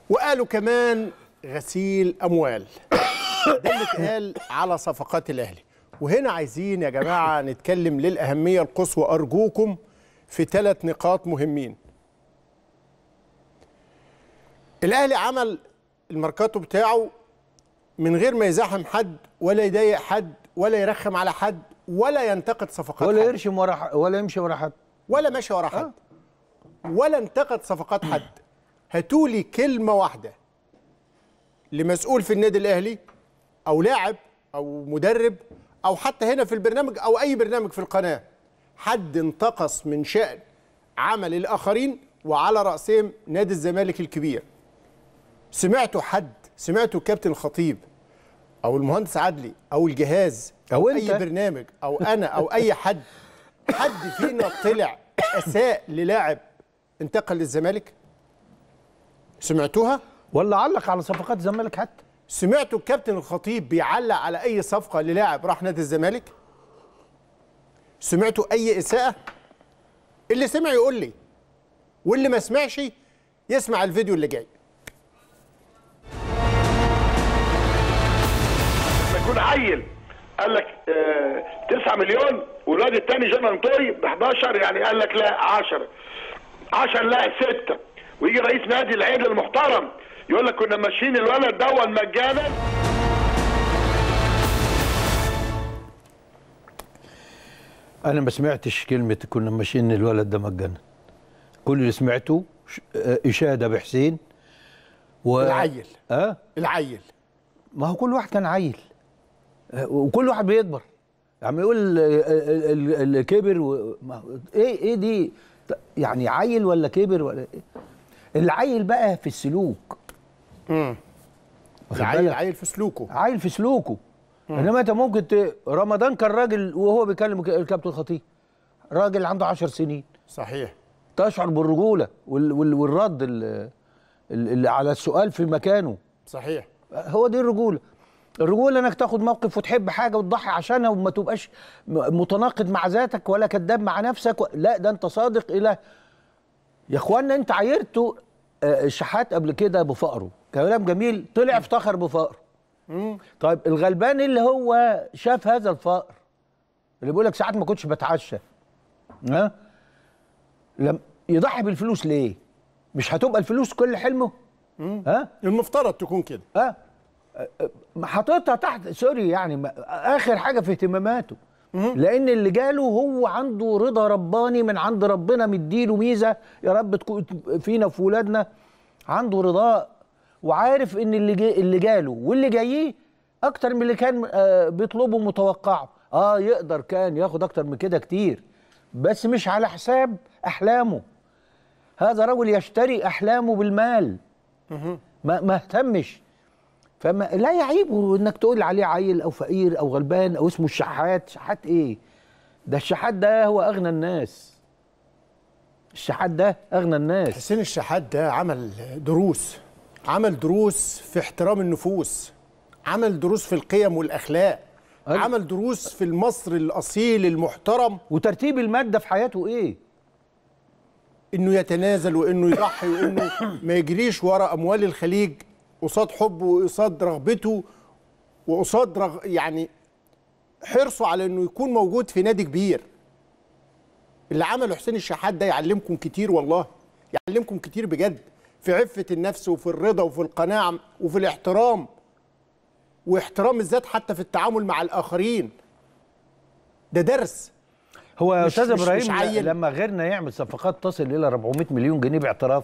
وقالوا كمان غسيل اموال ده اللي اتقال على صفقات الاهلي وهنا عايزين يا جماعه نتكلم للاهميه القصوى ارجوكم في ثلاث نقاط مهمين الاهلي عمل الماركاتو بتاعه من غير ما يزاحم حد ولا يضايق حد ولا يرخم على حد ولا ينتقد صفقات ولا حد يرشم ورا ح- ولا يمشي ورا حد ولا ماشي ورا حد ولا انتقد صفقات حد هاتولي كلمه واحده لمسؤول في النادي الاهلي او لاعب او مدرب او حتى هنا في البرنامج او اي برنامج في القناه حد انتقص من شان عمل الاخرين وعلى راسهم نادي الزمالك الكبير سمعتوا حد سمعتوا الكابتن الخطيب او المهندس عدلي او الجهاز أو اي أنت. برنامج او انا او اي حد حد فينا طلع اساء للاعب انتقل للزمالك سمعتوها ولا علق على صفقات الزمالك حتى سمعتوا الكابتن الخطيب بيعلق على اي صفقه للاعب راح نادي الزمالك سمعتوا اي اساءه اللي سمع يقول لي واللي ما سمعش يسمع الفيديو اللي جاي لما يكون عيل قال لك آه 9 مليون والواد الثاني جون انطوي ب 11 يعني قال لك لا 10 10 لا 6 ويجي رئيس نادي العين المحترم يقول لك كنا ماشيين الولد دون مجانا انا ما سمعتش كلمه كنا ماشيين الولد ده مجانا كل اللي سمعته ش- آه، اشاده بحسين و... العيل اه العيل ما هو كل واحد كان عيل آه، وكل واحد بيكبر عم يقول آه، ال- ال- ال- كبر و... ما هو- ايه ايه دي ط- يعني عيل ولا كبر ولا إيه؟ العيل بقى في السلوك واخد العيل بالك؟ العيل في سلوكه عيل في سلوكه انما انت ممكن ت... رمضان كان راجل وهو بيكلم ك- الكابتن خطيب راجل عنده عشر سنين صحيح تشعر بالرجوله وال... وال... والرد ال- ال- اللي على السؤال في مكانه صحيح هو دي الرجوله الرجوله انك تاخد موقف وتحب حاجه وتضحي عشانها وما تبقاش م- متناقض مع ذاتك ولا كذاب مع نفسك و... لا ده انت صادق الى يا اخوانا انت عايرتوا آه، الشحات قبل كده بفقره كلام جميل طلع افتخر بفقره طيب الغلبان اللي هو شاف هذا الفقر اللي بيقول لك ساعات ما كنتش بتعشى ها لم يضحي بالفلوس ليه مش هتبقى الفلوس كل حلمه ها المفترض تكون كده اه ما حاططها تحت سوري يعني ما- اخر حاجه في اهتماماته لان اللي جاله هو عنده رضا رباني من عند ربنا مديله ميزه يا رب تكون فينا في ولادنا عنده رضاء وعارف ان اللي جي اللي جاله واللي جايه اكتر من اللي كان آه بيطلبه متوقعه اه يقدر كان ياخد اكتر من كده كتير بس مش على حساب احلامه هذا رجل يشتري احلامه بالمال ما ما اهتمش فما لا يعيبه انك تقول عليه عيل او فقير او غلبان او اسمه الشحات شحات ايه ده الشحات ده هو اغنى الناس الشحات ده اغنى الناس حسين الشحات ده عمل دروس عمل دروس في احترام النفوس عمل دروس في القيم والاخلاق أيوة. عمل دروس في المصري الاصيل المحترم وترتيب الماده في حياته ايه انه يتنازل وانه يضحي وانه ما يجريش ورا اموال الخليج قصاد حبه وقصاد رغبته وقصاد رغ... يعني حرصه على انه يكون موجود في نادي كبير اللي عمله حسين الشحات ده يعلمكم كتير والله يعلمكم كتير بجد في عفة النفس وفي الرضا وفي القناعة وفي الاحترام واحترام الذات حتى في التعامل مع الآخرين ده درس هو يا مش- استاذ مش- ابراهيم مش عيل. لما غيرنا يعمل صفقات تصل الى 400 مليون جنيه باعتراف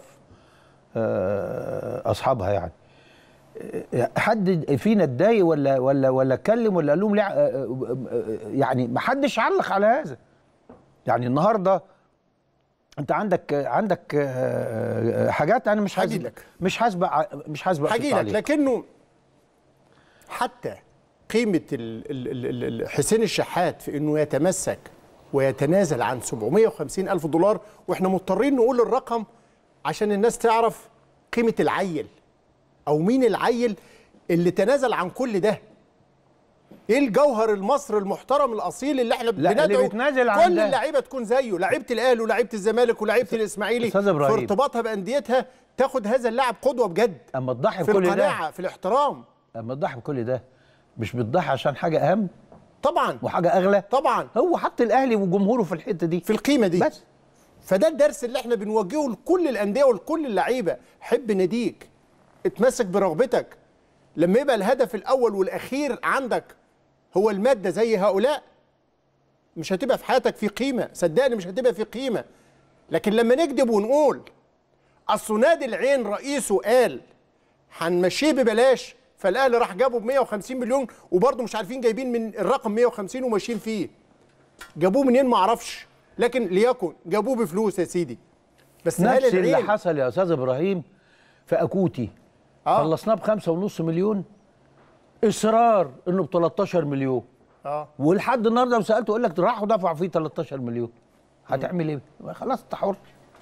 آه، اصحابها يعني آه، حد فينا اتضايق ولا ولا ولا اتكلم ولا قال لهم ليه آه، آه، آه، يعني ما حدش علق على هذا يعني النهارده انت عندك عندك آه، آه، حاجات انا مش هجي حاسب لك. مش حاسبه ع- مش حاسبه هجي لك عليها. لكنه حتى قيمة ال- ال- ال- ال- ال- حسين الشحات في انه يتمسك ويتنازل عن 750 ألف دولار واحنا مضطرين نقول الرقم عشان الناس تعرف قيمة العيل أو مين العيل اللي تنازل عن كل ده ايه الجوهر المصري المحترم الاصيل اللي احنا لا، اللي بندعو بيتنازل عن كل ده. اللعيبه تكون زيه لعيبه الاهلي ولعيبه الزمالك ولعيبه الاسماعيلي أستاذ في إبراهيم. ارتباطها بانديتها تاخد هذا اللاعب قدوه بجد اما تضحي في بكل ده القناعه في الاحترام اما تضحي بكل ده مش بتضحي عشان حاجه اهم طبعا وحاجه اغلى طبعا هو حط الاهلي وجمهوره في الحته دي في القيمه دي بس فده الدرس اللي احنا بنوجهه لكل الانديه ولكل اللعيبه حب ناديك اتمسك برغبتك لما يبقى الهدف الاول والاخير عندك هو الماده زي هؤلاء مش هتبقى في حياتك في قيمه صدقني مش هتبقى في قيمه لكن لما نكذب ونقول اصل نادي العين رئيسه قال هنمشيه ببلاش فالاهلي راح جابه ب 150 مليون وبرضه مش عارفين جايبين من الرقم 150 وماشيين فيه جابوه منين ما اعرفش لكن ليكن جابوه بفلوس يا سيدي بس هل نفس اللي العين حصل يا استاذ ابراهيم في اكوتي آه. خلصناه بخمسة ونص مليون اصرار انه ب 13 مليون اه ولحد النهارده لو سالته يقول لك راحوا دفعوا فيه 13 مليون هتعمل ايه؟ خلاص انت حر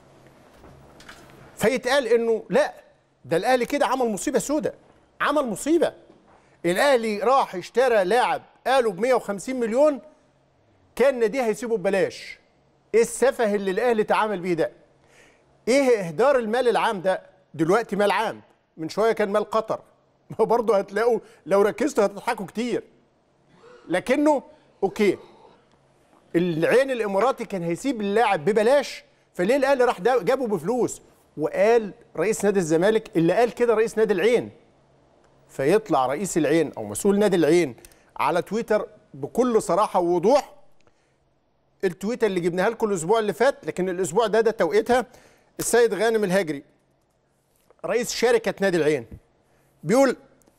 فيتقال انه لا ده الاهلي كده عمل مصيبه سوداء عمل مصيبه الاهلي راح اشترى لاعب قالوا ب 150 مليون كان ناديه هيسيبه ببلاش ايه السفه اللي الاهلي تعامل بيه ده ايه اهدار المال العام ده دلوقتي مال عام من شويه كان مال قطر ما برضه هتلاقوا لو ركزتوا هتضحكوا كتير لكنه اوكي العين الاماراتي كان هيسيب اللاعب ببلاش فليه الاهلي راح دا- جابه بفلوس وقال رئيس نادي الزمالك اللي قال كده رئيس نادي العين فيطلع رئيس العين او مسؤول نادي العين على تويتر بكل صراحه ووضوح التويتر اللي جبناها لكم الاسبوع اللي فات لكن الاسبوع ده ده توقيتها السيد غانم الهجري رئيس شركه نادي العين بيقول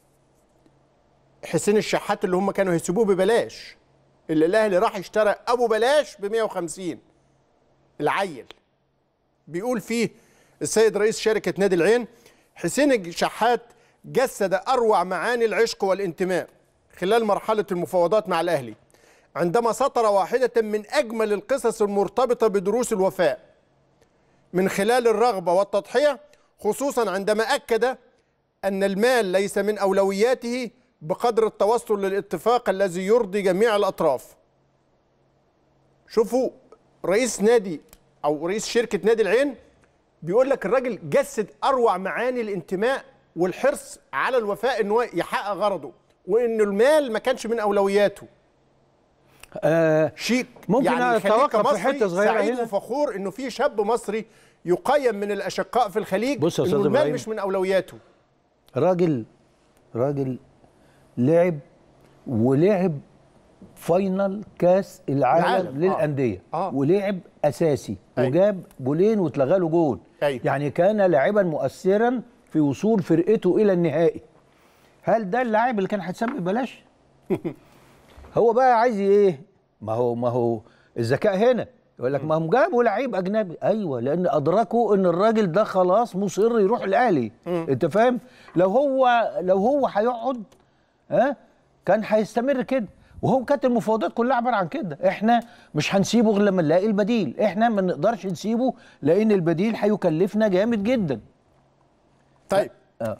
حسين الشحات اللي هم كانوا هيسيبوه ببلاش اللي الاهلي راح اشترى ابو بلاش ب 150 العيل بيقول فيه السيد رئيس شركه نادي العين حسين الشحات جسد اروع معاني العشق والانتماء خلال مرحله المفاوضات مع الاهلي عندما سطر واحده من اجمل القصص المرتبطه بدروس الوفاء من خلال الرغبه والتضحيه خصوصا عندما اكد ان المال ليس من اولوياته بقدر التوصل للاتفاق الذي يرضي جميع الاطراف شوفوا رئيس نادي او رئيس شركه نادي العين بيقول لك الراجل جسد اروع معاني الانتماء والحرص على الوفاء ان هو يحقق غرضه وان المال ما كانش من اولوياته آه شيك ممكن يعني يخليك أتوقف في كمصري حتة صغيرة سعيد هنا؟ وفخور انه في شاب مصري يقيم من الاشقاء في الخليج بص يا انه أستاذ المال إبراهيم. مش من اولوياته راجل راجل لعب ولعب فاينل كاس العالم, العالم، آه. للانديه آه. ولعب اساسي أيوة. وجاب جولين واتلغى له جول أيوة. يعني كان لاعبا مؤثرا في وصول فرقته الى النهائي هل ده اللاعب اللي كان هيتساب ببلاش هو بقى عايز ايه ما هو ما هو الذكاء هنا يقول لك ما هم جابوا لعيب اجنبي ايوه لان ادركوا ان الراجل ده خلاص مصر يروح الاهلي انت فاهم لو هو لو هو هيقعد ها كان هيستمر كده وهو كانت المفاوضات كلها عباره عن كده احنا مش هنسيبه غير لما نلاقي البديل احنا ما نقدرش نسيبه لان البديل هيكلفنا جامد جدا طيب آه.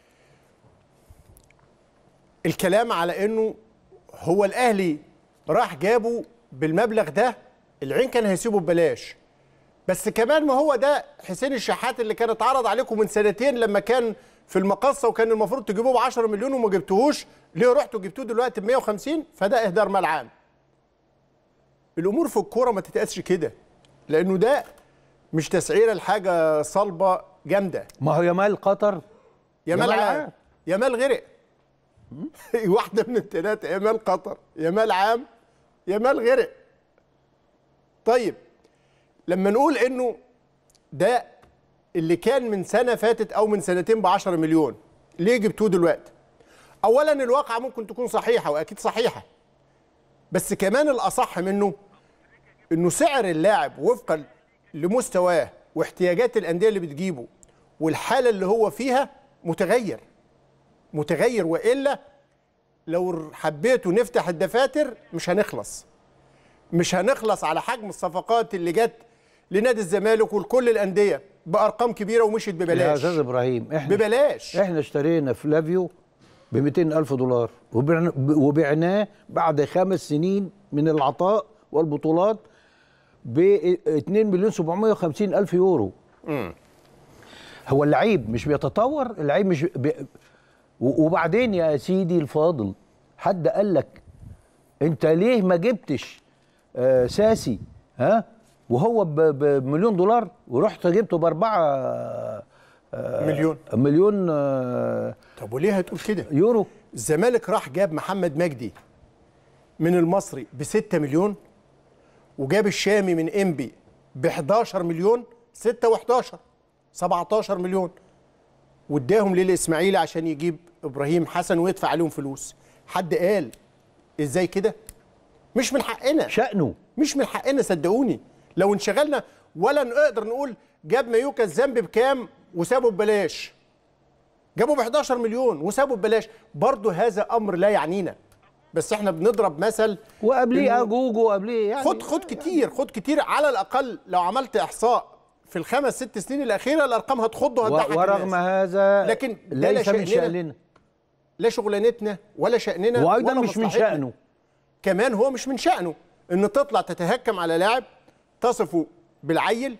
الكلام على انه هو الاهلي راح جابه بالمبلغ ده العين كان هيسيبه ببلاش بس كمان ما هو ده حسين الشحات اللي كان اتعرض عليكم من سنتين لما كان في المقصه وكان المفروض تجيبوه ب 10 مليون وما جبتوهوش ليه رحتوا جبتوه دلوقتي ب 150 فده اهدار مال عام الامور في الكوره ما تتقاسش كده لانه ده مش تسعيره لحاجه صلبه جامده ما هو يمال قطر يا مال يمال عام عام. يا مال غرق واحده من الثلاثه يا مال قطر يا مال عام يا مال غرق طيب لما نقول انه ده اللي كان من سنه فاتت او من سنتين ب 10 مليون ليه جبتوه دلوقتي اولا الواقعه ممكن تكون صحيحه واكيد صحيحه بس كمان الاصح منه انه سعر اللاعب وفقا لمستواه واحتياجات الانديه اللي بتجيبه والحاله اللي هو فيها متغير متغير والا لو حبيتوا نفتح الدفاتر مش هنخلص مش هنخلص على حجم الصفقات اللي جت لنادي الزمالك ولكل الانديه بارقام كبيره ومشيت يا ببلاش استاذ ابراهيم احنا ببلاش احنا اشترينا فلافيو ب 200 ألف دولار وبعنا- وبعناه بعد خمس سنين من العطاء والبطولات ب 2 مليون 750 ألف يورو هو اللعيب مش بيتطور اللعيب مش بي... و- وبعدين يا سيدي الفاضل حد قال لك انت ليه ما جبتش آه ساسي ها وهو ب- بمليون دولار ورحت جبته باربعه آه مليون مليون آه طب وليه هتقول كده يورو الزمالك راح جاب محمد مجدي من المصري ب 6 مليون وجاب الشامي من انبي ب 11 مليون 6 و11 17 مليون واداهم للاسماعيلي عشان يجيب ابراهيم حسن ويدفع عليهم فلوس حد قال ازاي كده مش من حقنا شأنه مش من حقنا صدقوني لو انشغلنا ولا نقدر نقول جاب مايوكا الذنب بكام وسابه ببلاش جابوا ب 11 مليون وسابوا ببلاش برضه هذا امر لا يعنينا بس احنا بنضرب مثل وقبليه إنه اجوجو وقبليه يعني خد خد كتير خد كتير على الاقل لو عملت احصاء في الخمس ست سنين الاخيره الارقام هتخض وهتضحك و- ورغم الناس. هذا لكن ده لا ليس من شأننا. شأننا لا شغلانتنا ولا شأننا وايضا ولا مش من مصلحتنا. شأنه كمان هو مش من شأنه ان تطلع تتهكم على لاعب تصفه بالعيل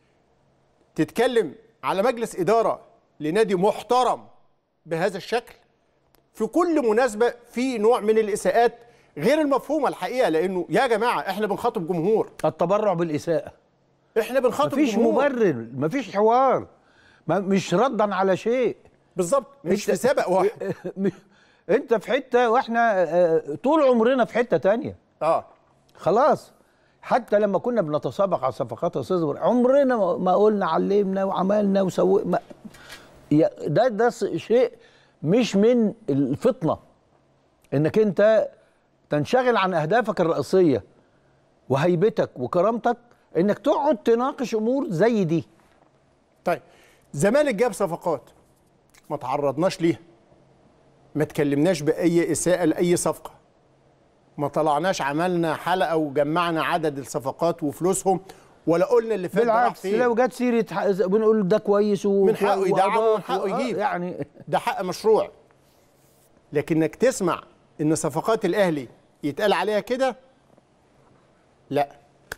تتكلم على مجلس إدارة لنادي محترم بهذا الشكل في كل مناسبة في نوع من الإساءات غير المفهومة الحقيقة لأنه يا جماعة احنا بنخاطب جمهور التبرع بالإساءة احنا بنخاطب مفيش جمهور مبرر مفيش حوار ما مش ردا على شيء بالظبط مش أنت- في سبق واحد انت في حته واحنا آه، طول عمرنا في حته تانية اه خلاص حتى لما كنا بنتسابق على صفقات يا استاذ إبراهيم، عمرنا ما- ما قلنا علمنا وعملنا وسوينا يا- ده ده س- شيء مش من الفطنه انك انت تنشغل عن اهدافك الرئيسيه وهيبتك وكرامتك انك تقعد تناقش امور زي دي طيب زمالك جاب صفقات ما تعرضناش ليها ما تكلمناش بأي إساءة لأي صفقة ما طلعناش عملنا حلقة وجمعنا عدد الصفقات وفلوسهم ولا قلنا اللي فات ده راح بالعكس فين لو جت سيره ح- بنقول ده كويس و- من حقه يدعم وأضاف ومن حقه و- يجيب. يعني ده حق مشروع لكنك تسمع ان صفقات الاهلي يتقال عليها كده لا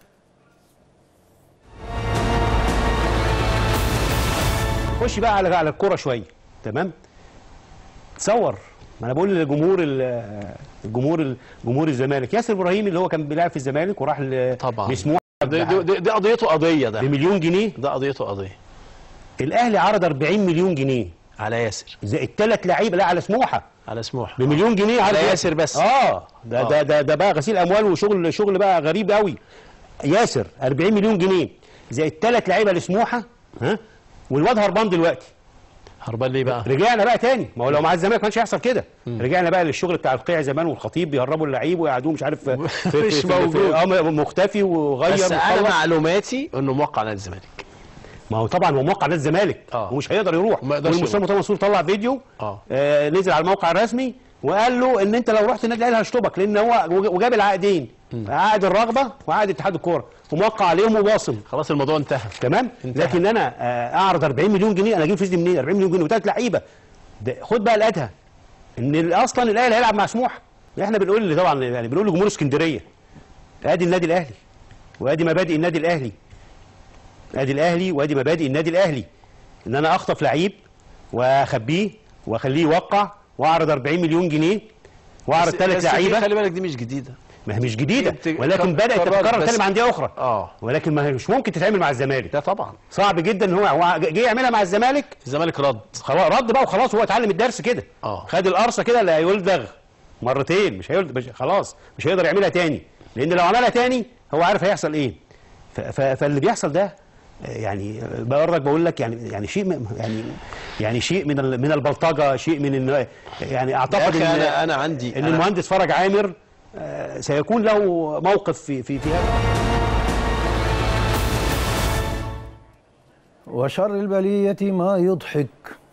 خش بقى على على الكوره شويه تمام تصور ما انا بقول للجمهور ال- الجمهور جمهور الزمالك ياسر ابراهيم اللي هو كان بيلعب في الزمالك وراح ل- طبعا. لسموحه دي, دي, دي, دي قضيته قضيه ده بمليون جنيه ده قضيته قضيه الاهلي عرض 40 مليون جنيه على ياسر زائد ثلاث لعيبه لا على سموحه على سموحه بمليون جنيه عرض على ياسر بس. اه ده آه. ده ده, ده بقى غسيل اموال وشغل شغل بقى غريب قوي ياسر 40 مليون جنيه زائد ثلاث لعيبه لسموحه ها والواد هربان دلوقتي هربان ليه بقى رجعنا بقى تاني ما هو لو مع الزمالك ما كانش هيحصل كده رجعنا بقى للشغل بتاع القيع زمان والخطيب بيهربوا اللعيب ويقعدوه مش عارف في في مش في- في- موجود. اه مختفي وغير بس انا وخلص. معلوماتي انه موقع نادي الزمالك ما هو طبعا هو موقع نادي الزمالك آه. ومش هيقدر يروح ما يقدرش والمستشار يروح. مرتضى منصور طلع فيديو آه. آه نزل على الموقع الرسمي وقال له ان انت لو رحت النادي الاهلي هشطبك لان هو وج- وجاب العقدين عقد الرغبه وعقد اتحاد الكوره وموقع عليهم وواصل خلاص الموضوع انتهى تمام انتهى. لكن انا آه، اعرض 40 مليون جنيه انا اجيب فلوس دي منين 40 مليون جنيه وثلاث لعيبه ده خد بقى الادهى ان ال- اصلا الاهلي هيلعب مع سموحه احنا بنقول اللي طبعا يعني بنقول لجمهور اسكندريه ادي النادي الاهلي وادي مبادئ النادي الاهلي ادي الاهلي وادي مبادئ النادي الاهلي ان انا اخطف لعيب واخبيه واخليه يوقع واعرض 40 مليون جنيه واعرض بس- ثلاث بس دي لعيبه خلي بالك دي مش جديده ما هي مش جديده بت- ولكن بدات قرار تتكرر بس- تاني مع انديه اخرى اه ولكن ما هي مش ممكن تتعمل مع الزمالك ده طبعا صعب جدا ان هو هو جه يعملها مع الزمالك الزمالك رد خلاص رد بقى وخلاص هو اتعلم الدرس كده آه. خد القرصه كده اللي هيلدغ مرتين مش هيلدغ مش خلاص مش هيقدر يعملها تاني لان لو عملها تاني هو عارف هيحصل ايه ف- ف- فاللي بيحصل ده آه، يعني آه، برضك بقول لك يعني يعني شيء م- يعني يعني شيء من ال- من البلطجه شيء من إن يعني يا اعتقد اخي ان انا انا عندي ان أنا- المهندس فرج عامر آه، سيكون له موقف في في في هذا وشر البلية ما يضحك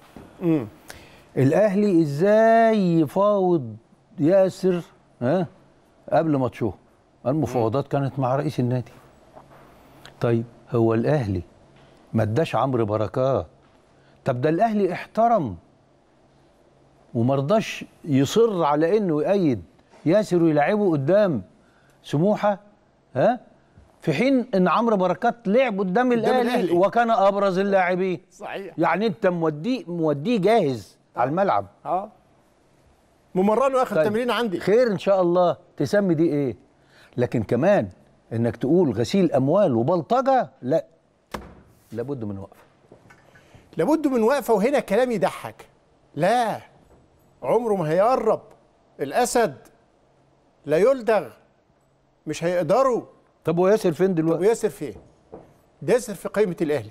الأهلي إزاي يفاوض ياسر ها قبل ماتشه المفاوضات كانت مع رئيس النادي طيب هو الأهلي ما اداش عمرو بركات طب ده الأهلي احترم ومرضاش يصر على انه يأيد ياسر ويلعبه قدام سموحه ها في حين ان عمرو بركات لعب قدام الاهلي الأهلي. وكان ابرز اللاعبين صحيح يعني انت موديه موديه جاهز على الملعب اه ممرنه اخر طيب. تمرين عندي خير ان شاء الله تسمي دي ايه لكن كمان انك تقول غسيل اموال وبلطجه لا لابد من وقفه لابد من وقفه وهنا كلام يضحك لا عمره ما هيقرب الاسد لا يلدغ مش هيقدروا طب وياسر فين طب دلوقتي وياسر فين؟ ده ياسر في قائمه الاهلي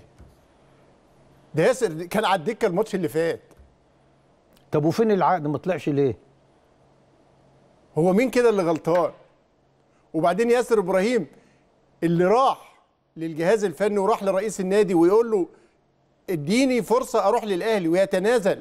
ده ياسر كان على الدكه الماتش اللي فات طب وفين العقد ما طلعش ليه هو مين كده اللي غلطان وبعدين ياسر ابراهيم اللي راح للجهاز الفني وراح لرئيس النادي ويقول له اديني فرصه اروح للاهلي ويتنازل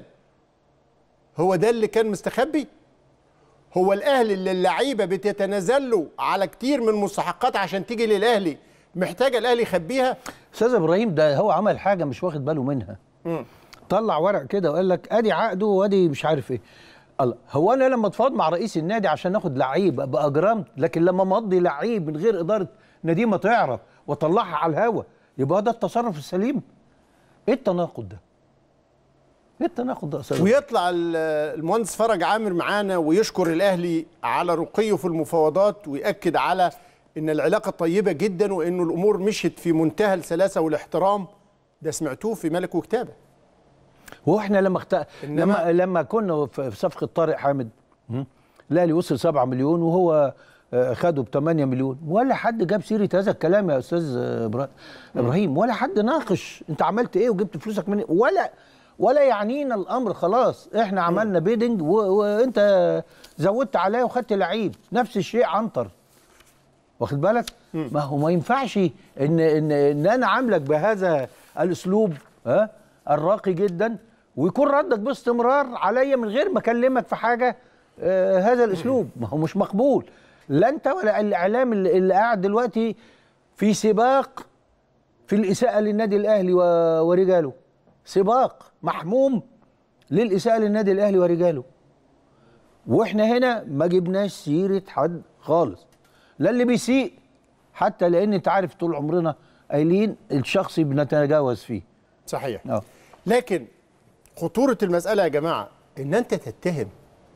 هو ده اللي كان مستخبي هو الاهلي اللي اللعيبه بتتنازل له على كتير من المستحقات عشان تيجي للاهلي محتاجه الاهلي يخبيها استاذ ابراهيم ده هو عمل حاجه مش واخد باله منها طلع ورق كده وقال لك ادي عقده وادي مش عارف ايه الله هو انا لما اتفاوض مع رئيس النادي عشان اخد لعيب ابقى اجرمت لكن لما مضي لعيب من غير اداره نادي ما تعرف واطلعها على الهوا يبقى ده التصرف السليم ايه التناقض ده ايه التناقض ده يا استاذ ويطلع ال- المهندس فرج عامر معانا ويشكر الاهلي على رقيه في المفاوضات ويأكد على ان العلاقه طيبه جدا وانه الامور مشت في منتهى السلاسه والاحترام ده سمعتوه في ملك وكتابه هو احنا لما اخت... إنما- لما لما كنا في في صفقه طارق حامد م? الاهلي وصل 7 مليون وهو آه، خده ب 8 مليون ولا حد جاب سيره هذا الكلام يا استاذ آه، إبرا- ابراهيم ولا حد ناقش انت عملت ايه وجبت فلوسك من إيه؟ ولا ولا يعنينا الامر خلاص احنا عملنا بيدنج و... وانت زودت عليا وخدت لعيب نفس الشيء عنتر واخد بالك ما هو ما ينفعش ان ان ان انا عاملك بهذا الاسلوب ها الراقي جدا ويكون ردك باستمرار عليا من غير ما اكلمك في حاجه آه هذا الاسلوب ما هو مش مقبول لا انت ولا الاعلام اللي, اللي قاعد دلوقتي في سباق في الاساءه للنادي الاهلي و- ورجاله سباق محموم للاساءه للنادي الاهلي ورجاله واحنا هنا ما جبناش سيره حد خالص لا اللي بيسيء حتى لان انت عارف طول عمرنا قايلين الشخصي بنتجاوز فيه صحيح اه لكن خطوره المساله يا جماعه ان انت تتهم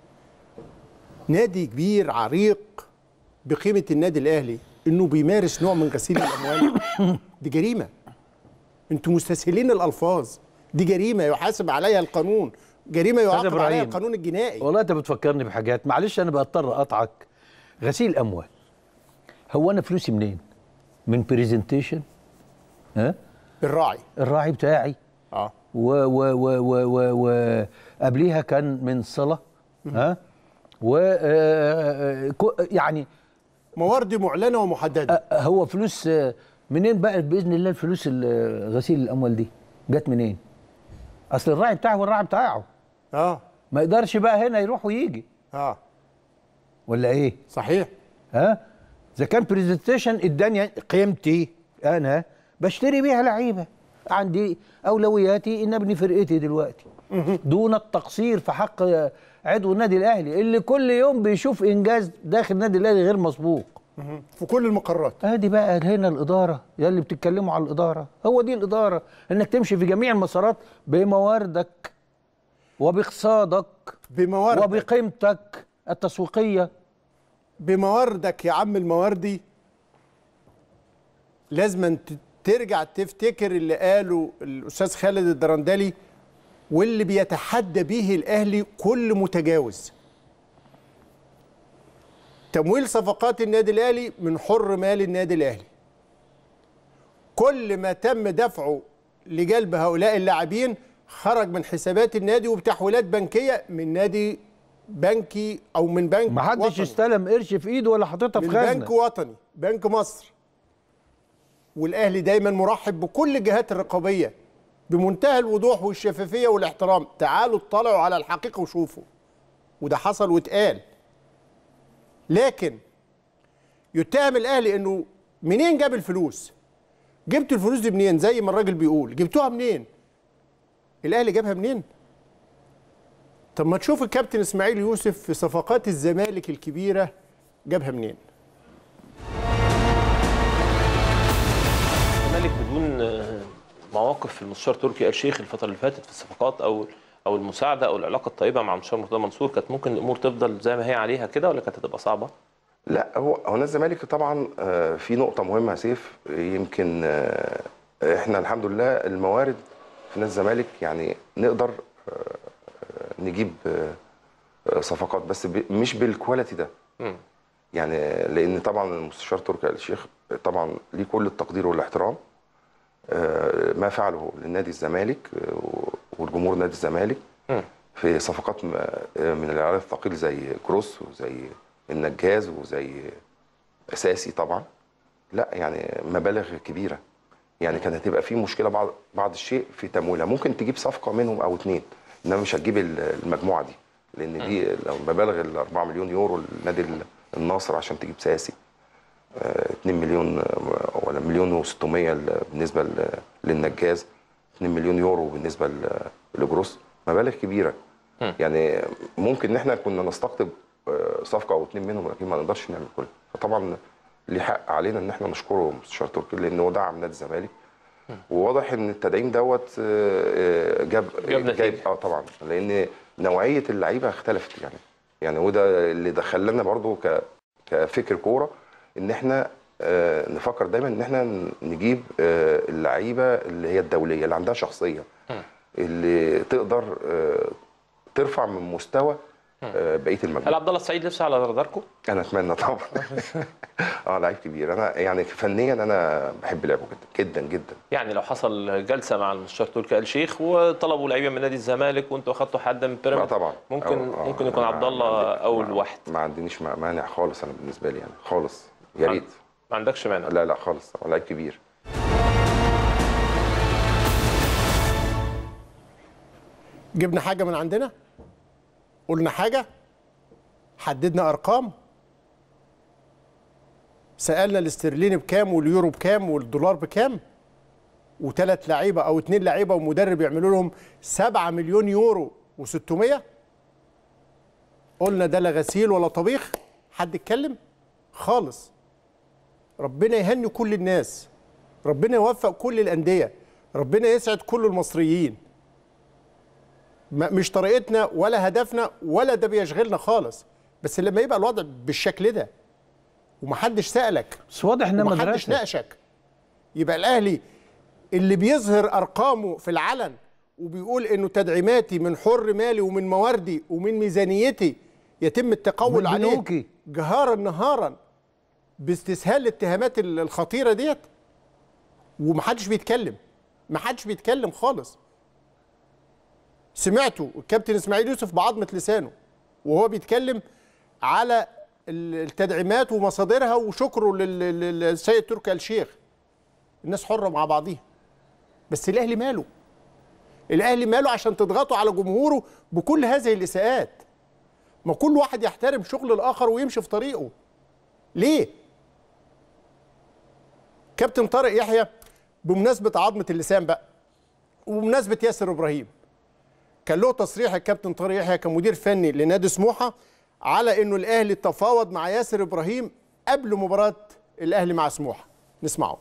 نادي كبير عريق بقيمه النادي الاهلي انه بيمارس نوع من غسيل الاموال دي جريمه انتوا مستسهلين الالفاظ دي جريمه يحاسب عليها القانون جريمه يعاقب عليها إبراهيم. القانون الجنائي والله انت بتفكرني بحاجات معلش انا بضطر اقطعك غسيل اموال هو انا فلوسي منين من بريزنتيشن ها الراعي الراعي بتاعي اه و و و و و و قبليها كان من صله ها و آه، آه، كو- يعني مواردي معلنه ومحدده آه، هو فلوس آه، منين بقى باذن الله الفلوس ال- غسيل الاموال دي جت منين اصل الراعي بتاعه والراعي بتاعه اه ما يقدرش بقى هنا يروح ويجي اه ولا ايه صحيح ها اذا كان برزنتيشن اداني قيمتي انا بشتري بيها لعيبه عندي اولوياتي ان ابني فرقتي دلوقتي دون التقصير في حق عضو النادي الاهلي اللي كل يوم بيشوف انجاز داخل النادي الاهلي غير مسبوق في كل المقرات ادي بقى هنا الاداره يا اللي بتتكلموا على الاداره هو دي الاداره انك تمشي في جميع المسارات بمواردك وباقتصادك بمواردك وبقيمتك التسويقيه بمواردك يا عم المواردي لازم ترجع تفتكر اللي قاله الاستاذ خالد الدرندلي واللي بيتحدى به الاهلي كل متجاوز تمويل صفقات النادي الاهلي من حر مال النادي الاهلي كل ما تم دفعه لجلب هؤلاء اللاعبين خرج من حسابات النادي وبتحويلات بنكيه من نادي بنكي او من بنك ما حدش وطني. استلم قرش في ايده ولا حاططها في من خزنه بنك وطني بنك مصر والاهلي دايما مرحب بكل الجهات الرقابيه بمنتهى الوضوح والشفافيه والاحترام تعالوا اطلعوا على الحقيقه وشوفوا وده حصل واتقال لكن يتهم الاهلي انه منين جاب الفلوس جبت الفلوس دي منين زي ما الراجل بيقول جبتوها منين الاهلي جابها منين طب ما تشوف الكابتن اسماعيل يوسف في صفقات الزمالك الكبيره جابها منين الزمالك بدون آه، مواقف في المستشار تركي آل شيخ الفتره اللي فاتت في الصفقات او او المساعده او العلاقه الطيبه مع المستشار مرتضى منصور كانت ممكن الامور تفضل زي ما هي عليها كده ولا كانت هتبقى صعبه؟ لا هو هو نادي الزمالك طبعا آه، في نقطة مهمة يا سيف يمكن آه، احنا الحمد لله الموارد في نادي الزمالك يعني نقدر آه، آه، نجيب آه، آه، صفقات بس ب- مش بالكواليتي ده مم. يعني لان طبعا المستشار تركي آل الشيخ طبعا ليه كل التقدير والاحترام آه، ما فعله لنادي الزمالك آه، والجمهور نادي الزمالك مم. في صفقات م- آه، من العيار الثقيل زي كروس وزي النجاز وزي اساسي طبعا لا يعني مبالغ كبيره يعني كانت هتبقى في مشكله بعض بعض الشيء في تمويلها ممكن تجيب صفقه منهم او اتنين انما مش هتجيب ال- المجموعه دي لان دي لو مبالغ ال 4 مليون يورو لنادي ال- النصر عشان تجيب ساسي آه، 2 مليون آه، ولا مليون و600 بالنسبه ل- للنجاز 2 مليون يورو بالنسبه ل- لجروس مبالغ كبيره يعني ممكن ان احنا كنا نستقطب آه، صفقه او اتنين منهم لكن ما نقدرش نعمل كل فطبعا ليه حق علينا ان احنا نشكره مستشار تركي لان هو دعم نادي الزمالك وواضح ان التدعيم دوت آه، آه، جاب جاب نتيجة. جايب اه طبعا لان نوعيه اللعيبه اختلفت يعني يعني وده اللي دخلنا برضو ك كفكر كوره ان احنا آه، نفكر دايما ان احنا نجيب آه، اللعيبه اللي هي الدوليه اللي عندها شخصيه اللي تقدر آه، ترفع من مستوى آه، بقيه هل المجموعه عبد الله السعيد لسه على راداركم؟ انا اتمنى طبعا اه لعيب كبير انا يعني فنيا انا بحب لعبه جدا جدا جدا يعني لو حصل جلسه مع المستشار تركي آل شيخ وطلبوا لعيبه من نادي الزمالك وانتوا اخدتوا حد من اه بيراميدز طبعا ممكن أو- آه، ممكن يكون ما- عبد ما الله عندي- اول ما- واحد ما عنديش ما- مانع خالص انا بالنسبه لي يعني خالص يا ريت ما عندكش مانع لا لا خالص هو لعيب كبير جبنا حاجه من عندنا قلنا حاجه حددنا ارقام سالنا الاسترليني بكام واليورو بكام والدولار بكام وثلاث لعيبه او اثنين لعيبه ومدرب يعملوا لهم 7 مليون يورو و600 قلنا ده لا غسيل ولا طبيخ حد اتكلم خالص ربنا يهني كل الناس ربنا يوفق كل الانديه ربنا يسعد كل المصريين ما- مش طريقتنا ولا هدفنا ولا ده بيشغلنا خالص بس لما يبقى الوضع بالشكل ده ومحدش سألك بس واضح انها ومحدش مدرسه ناقشك يبقى الاهلي اللي بيظهر ارقامه في العلن وبيقول انه تدعيماتي من حر مالي ومن مواردي ومن ميزانيتي يتم التقول ومن عليه بنوكي. جهارا نهارا باستسهال الاتهامات ال- الخطيره ديت ومحدش بيتكلم محدش بيتكلم خالص سمعتوا الكابتن اسماعيل يوسف بعظمه لسانه وهو بيتكلم على ال- التدعيمات ومصادرها وشكره لل- لل- للسيد تركي آل الشيخ الناس حره مع بعضيها بس الاهلي ماله الاهلي ماله عشان تضغطوا على جمهوره بكل هذه الاساءات ما كل واحد يحترم شغل الاخر ويمشي في طريقه ليه كابتن طارق يحيى بمناسبه عظمه اللسان بقى وبمناسبه ياسر ابراهيم كان له تصريح الكابتن طارق يحيى كمدير فني لنادي سموحه على انه الاهلي تفاوض مع ياسر ابراهيم قبل مباراه الاهلي مع سموحه نسمعه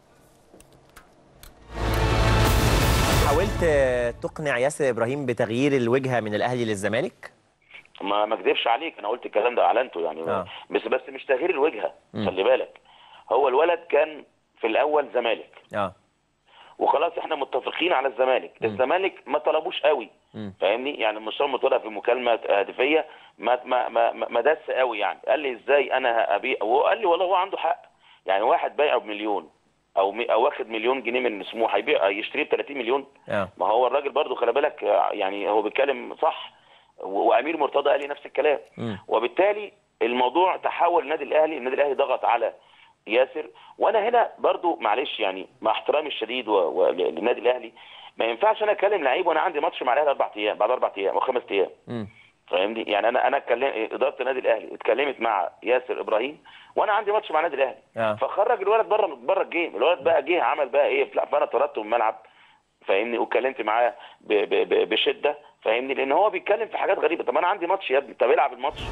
حاولت تقنع ياسر ابراهيم بتغيير الوجهه من الاهلي للزمالك ما ما اكذبش عليك انا قلت الكلام ده اعلنته يعني آه. بس بس مش تغيير الوجهه خلي بالك هو الولد كان في الاول زمالك اه وخلاص احنا متفقين على الزمالك الزمالك ما طلبوش قوي فاهمني يعني المستشار مرتضى في مكالمه هاتفيه ما ما ما, ما ما دس قوي يعني قال لي ازاي انا هبيع وهو قال لي والله هو عنده حق يعني واحد بايعه بمليون او مي- او واخد مليون جنيه من سموحه هيبيع يشتريه ب 30 مليون اه ما هو الراجل برضو خلي بالك آه، يعني هو بيتكلم صح و- وامير مرتضى قال لي نفس الكلام مم. وبالتالي الموضوع تحول النادي الاهلي النادي الاهلي ضغط على ياسر وانا هنا برضو معلش يعني مع احترامي الشديد و... و... للنادي الاهلي ما ينفعش انا اكلم لعيب وانا عندي ماتش مع الاهلي اربع ايام بعد اربع ايام او خمس ايام مم. فاهمني يعني انا انا اتكلم اداره النادي الاهلي اتكلمت مع ياسر ابراهيم وانا عندي ماتش مع النادي الاهلي آه. فخرج الولد بره بره الجيم الولد بقى جه عمل بقى ايه لا، فانا طردته من الملعب فاهمني واتكلمت معاه ب- ب- ب- بشده فاهمني لان هو بيتكلم في حاجات غريبه طب انا عندي ماتش يا ابني طب العب الماتش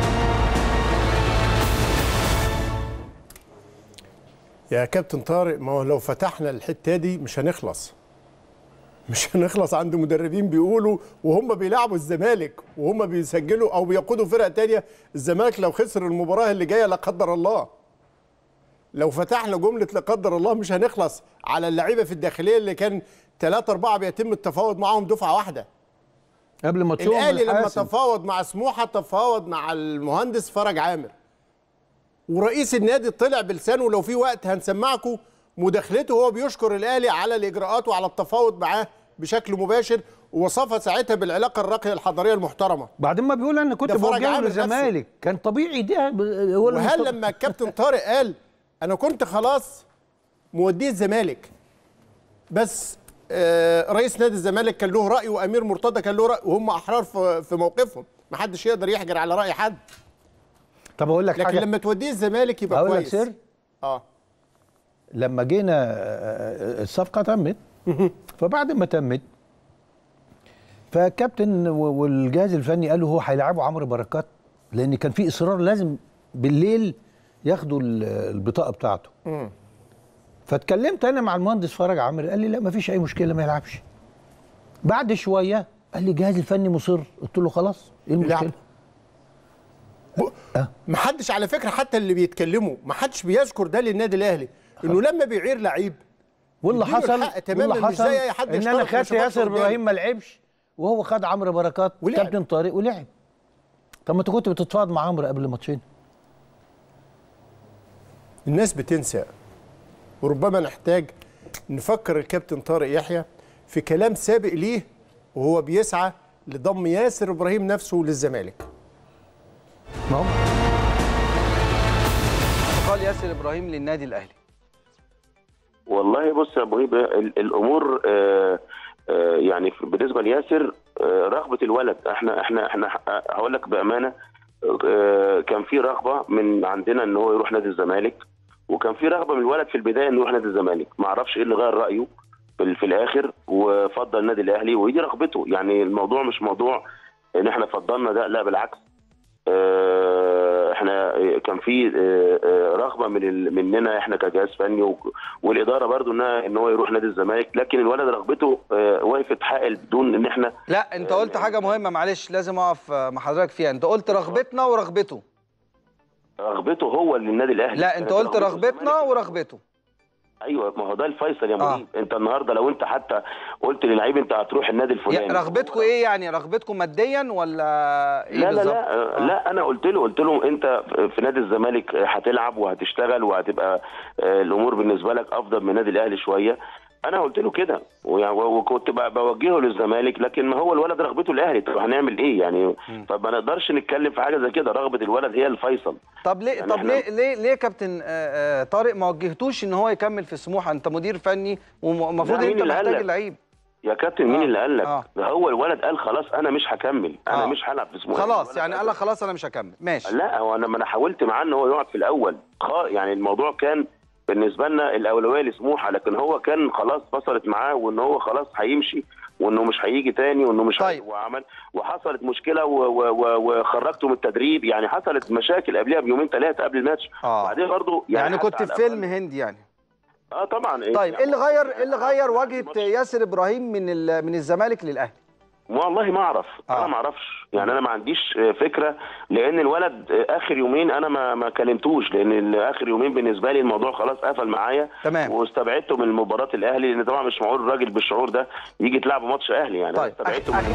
يا كابتن طارق ما هو لو فتحنا الحته دي مش هنخلص مش هنخلص عند مدربين بيقولوا وهم بيلعبوا الزمالك وهم بيسجلوا او بيقودوا فرقه تانية الزمالك لو خسر المباراه اللي جايه لا قدر الله لو فتحنا جمله لا قدر الله مش هنخلص على اللعيبه في الداخليه اللي كان ثلاثة أربعة بيتم التفاوض معاهم دفعة واحدة قبل ما تشوف الأهلي لما الحاسم. تفاوض مع سموحة تفاوض مع المهندس فرج عامر ورئيس النادي طلع بلسانه لو في وقت هنسمعكم مداخلته هو بيشكر الاهلي على الاجراءات وعلى التفاوض معاه بشكل مباشر ووصفها ساعتها بالعلاقه الراقيه الحضاريه المحترمه بعدين ما بيقول انا كنت ده فرج بوجهه عامر نفسه. للزمالك كان طبيعي ده ب- هو اللي وهل مست- لما الكابتن طارق قال انا كنت خلاص موديه الزمالك بس آه، رئيس نادي الزمالك كان له راي وامير مرتضى كان له راي وهم احرار في في موقفهم ما حدش يقدر يحجر على راي حد طب اقول لك لكن حاجه لما توديه الزمالك يبقى اقول لك كويس سر اه لما جينا آه، الصفقه تمت فبعد ما تمت فالكابتن و- والجهاز الفني قالوا هو هيلعبوا عمرو بركات لان كان في اصرار لازم بالليل ياخدوا ال- البطاقه بتاعته فاتكلمت انا مع المهندس فرج عامر قال لي لا ما فيش اي مشكله ما يلعبش بعد شويه قال لي الجهاز الفني مصر قلت له خلاص ايه المشكله ما حدش على فكره حتى اللي بيتكلموا ما حدش بيذكر ده للنادي الاهلي انه لما بيعير لعيب واللي يديله حصل الحق تماما واللي مش حصل زي اي حد ان انا يشترط وما خدت ياسر شافكش ابراهيم ما لعبش وهو خد عمرو بركات ولعب. كابتن طارق ولعب طب ما انت كنت بتتفاوض مع عمرو قبل الماتشين الناس بتنسى وربما نحتاج نفكر الكابتن طارق يحيى في كلام سابق ليه وهو بيسعى لضم ياسر ابراهيم نفسه للزمالك ما هو انتقال ياسر ابراهيم للنادي الاهلي والله بص يا ابو هيبه ال- الامور آه، آه، يعني في- بالنسبه لياسر آه، رغبه الولد احنا احنا احنا ه- هقول لك بامانه آه، كان في رغبه من عندنا ان هو يروح نادي الزمالك وكان في رغبه من الولد في البدايه انه يروح نادي الزمالك ما اعرفش ايه اللي غير رايه في, ال- في الاخر وفضل النادي الاهلي ودي رغبته يعني الموضوع مش موضوع ان احنا فضلنا ده لا بالعكس آه، احنا كان في آه، آه، رغبه من ال- مننا احنا كجهاز فني و- والاداره برضو انها ان هو يروح نادي الزمالك لكن الولد رغبته آه، وقفت حائل بدون ان احنا لا انت قلت حاجه مهمه معلش لازم اقف آه، مع حضرتك فيها انت قلت رغبتنا ورغبته رغبته هو اللي النادي الاهلي لا انت كانت قلت رغبته رغبتنا ورغبته ايوه ما هو ده الفيصل يا آه. مريم انت النهارده لو انت حتى قلت للعيب انت هتروح النادي الفلاني يا رغبتكم ايه يعني رغبتكم ماديا ولا ايه لا لا بالظبط؟ لا آه. لا انا قلت له قلت له انت في نادي الزمالك هتلعب وهتشتغل وهتبقى آه، الامور بالنسبه لك افضل من النادي الاهلي شويه انا قلت له كده ويعني- وكنت ب- بوجهه للزمالك لكن ما هو الولد رغبته الاهلي طب هنعمل ايه يعني فما نقدرش نتكلم في حاجه زي كده رغبه الولد هي الفيصل طب ليه يعني طب إحنا- ليه ليه ليه كابتن آه، آه، طارق ما وجهتوش ان هو يكمل في سموحه انت مدير فني والمفروض لا، مين انت اللي قال محتاج لك؟ اللعيب يا كابتن مين آه. اللي قال لك آه. ده هو الولد قال خلاص انا مش هكمل انا آه. مش هلعب في سموحه خلاص الولد يعني قال قال لك خلاص انا مش هكمل ماشي لا هو انا ما انا حاولت معاه ان هو يقعد في الاول خا- يعني الموضوع كان بالنسبه لنا الاولويه لسموحه لكن هو كان خلاص فصلت معاه وان هو خلاص هيمشي وانه مش هيجي تاني وانه مش طيب. هي... وعمل وحصلت مشكله و... و... و... وخرجته من التدريب يعني حصلت مشاكل قبلها بيومين ثلاثه قبل الماتش اه وبعدين برضه يعني, يعني, كنت حتى في على فيلم الأقل- هندي يعني اه طبعا طيب ايه اللي غير ايه اللي غير وجهه الماتش- ياسر ابراهيم من ال- من الزمالك للاهلي والله ما اعرف آه. انا ما اعرفش يعني انا ما عنديش آه، فكره لان الولد آه، اخر يومين انا ما ما كلمتوش لان ال- اخر يومين بالنسبه لي الموضوع خلاص قفل معايا تمام. واستبعدته من مباراه الاهلي لان طبعا مش معقول الراجل بالشعور ده يجي تلعب ماتش اهلي يعني طيب أنا استبعدته أخي- من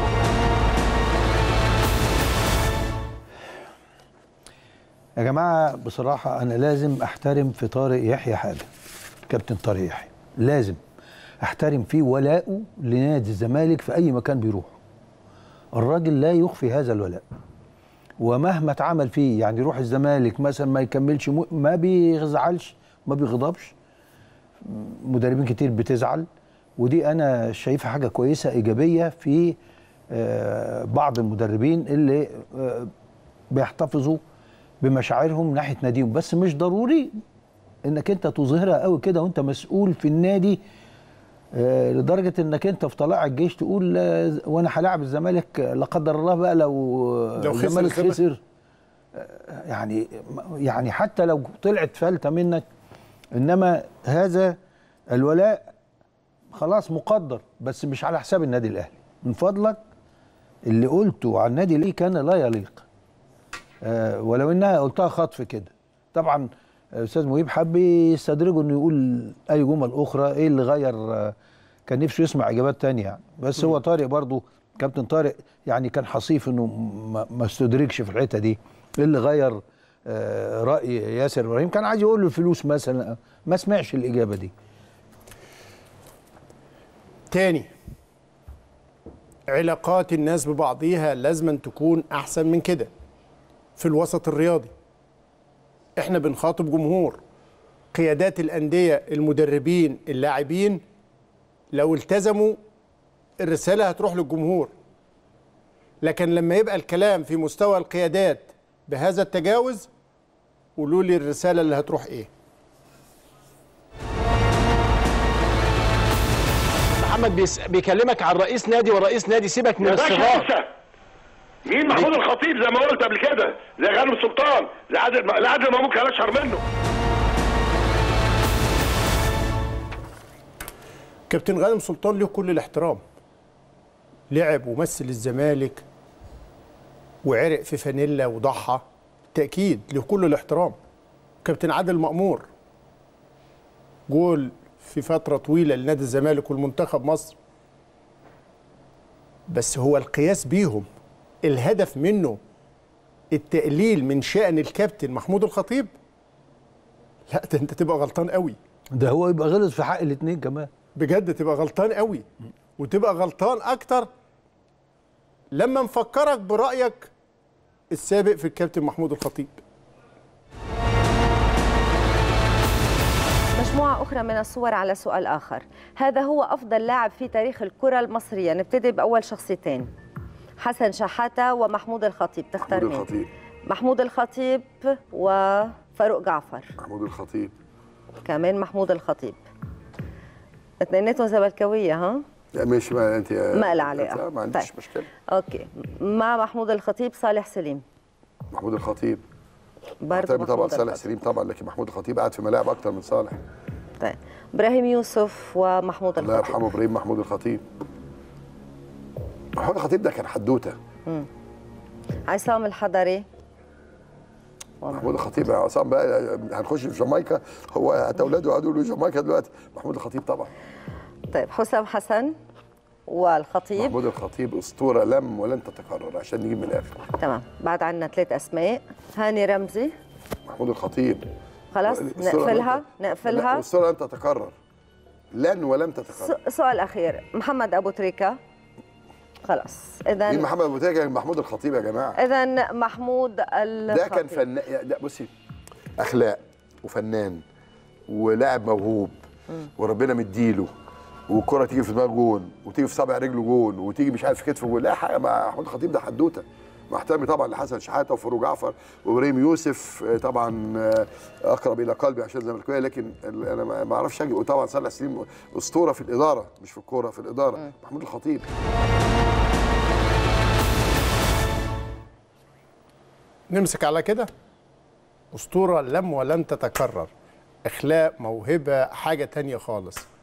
يا جماعه بصراحه انا لازم احترم في طارق يحيى حاجه كابتن طارق يحيى لازم احترم فيه ولاءه لنادي الزمالك في اي مكان بيروح الراجل لا يخفي هذا الولاء ومهما اتعمل فيه يعني يروح الزمالك مثلا ما يكملش مو- ما بيزعلش ما بيغضبش مدربين كتير بتزعل ودي انا شايفها حاجه كويسه ايجابيه في آه، بعض المدربين اللي آه، بيحتفظوا بمشاعرهم ناحيه ناديهم بس مش ضروري انك انت تظهرها قوي كده وانت مسؤول في النادي آه، لدرجه انك انت في طلائع الجيش تقول آه، وانا هلاعب الزمالك آه، لا قدر الله بقى لو لو خسر الزمالك الزمالك. خسر آه، يعني يعني حتى لو طلعت فلته منك انما هذا الولاء خلاص مقدر بس مش على حساب النادي الاهلي من فضلك اللي قلته عن النادي الاهلي كان لا يليق آه، ولو انها قلتها خطف كده طبعا آه، استاذ مهيب حب يستدرجه انه يقول اي جمل اخرى ايه اللي غير آه، كان نفسه يسمع اجابات تانية يعني بس هو طارق برضو كابتن طارق يعني كان حصيف انه ما- ما استدركش في الحته دي ايه اللي غير آه، راي ياسر ابراهيم كان عايز يقول له الفلوس مثلا ما سمعش الاجابه دي تاني علاقات الناس ببعضيها لازم تكون احسن من كده في الوسط الرياضي احنا بنخاطب جمهور قيادات الانديه المدربين اللاعبين لو التزموا الرساله هتروح للجمهور لكن لما يبقى الكلام في مستوى القيادات بهذا التجاوز قولوا لي الرساله اللي هتروح ايه محمد بيس... بيكلمك عن رئيس نادي ورئيس نادي سيبك من يا باشا الصغار انسى مين محمود الخطيب زي ما قلت قبل كده زي غانم سلطان زي عادل لا عادل مامون كان اشهر منه كابتن غانم سلطان له كل الاحترام لعب ومثل الزمالك وعرق في فانيلا وضحى تأكيد له كل الاحترام كابتن عادل مأمور جول في فترة طويلة لنادي الزمالك والمنتخب مصر بس هو القياس بيهم الهدف منه التقليل من شأن الكابتن محمود الخطيب لا ده انت تبقى غلطان قوي ده هو يبقى غلط في حق الاثنين كمان بجد تبقى غلطان قوي وتبقى غلطان اكتر لما نفكرك برأيك السابق في الكابتن محمود الخطيب مجموعة أخرى من الصور على سؤال آخر هذا هو أفضل لاعب في تاريخ الكرة المصرية نبتدي بأول شخصيتين حسن شحاتة ومحمود الخطيب تختار محمود مين؟ الخطيب محمود الخطيب وفاروق جعفر محمود الخطيب كمان محمود الخطيب اثنيناتهم زملكاوية ها؟ لا ماشي ما انت ما لها علاقة. ما عنديش طيب. مشكله اوكي مع محمود الخطيب صالح سليم محمود الخطيب برضه احترم طبعا محمود صالح الخطيب سليم طبعا لكن محمود الخطيب قاعد في ملاعب اكتر من صالح طيب ابراهيم يوسف ومحمود الله الخطيب يرحمه ابراهيم محمود الخطيب محمود الخطيب ده كان حدوته مم. عصام الحضري محمود الخطيب يا عصام بقى هنخش في جامايكا هو حتى اولاده قعدوا يقولوا جامايكا دلوقتي محمود الخطيب طبعا طيب حسام حسن والخطيب محمود الخطيب اسطوره لم ولن تتكرر عشان نجيب من الاخر تمام بعد عنا ثلاث اسماء هاني رمزي محمود الخطيب خلاص الأسطورة نقفلها لن- نقفلها لا، الاسطوره لن تتكرر لن ولم تتكرر س- سؤال اخير محمد ابو تريكه خلاص مين اذا محمد ابو تاجر محمود الخطيب يا جماعه اذا محمود الخطيب ده كان فنان ده بصي اخلاق وفنان ولاعب موهوب وربنا مديله والكره تيجي في دماغ جون وتيجي في صابع رجله جون وتيجي مش عارف في كتفه جون لا حاجه مع محمود الخطيب ده حدوته مع احترامي طبعا لحسن شحاته وفاروق جعفر وابراهيم يوسف آه، طبعا آه، اقرب الى قلبي عشان زملكاويه لكن ال- انا ما ما اعرفش اجي وطبعا صالح سليم اسطوره في الاداره مش في الكوره في الاداره محمود الخطيب نمسك على كده اسطوره لم ولن تتكرر اخلاق موهبه حاجه تانية خالص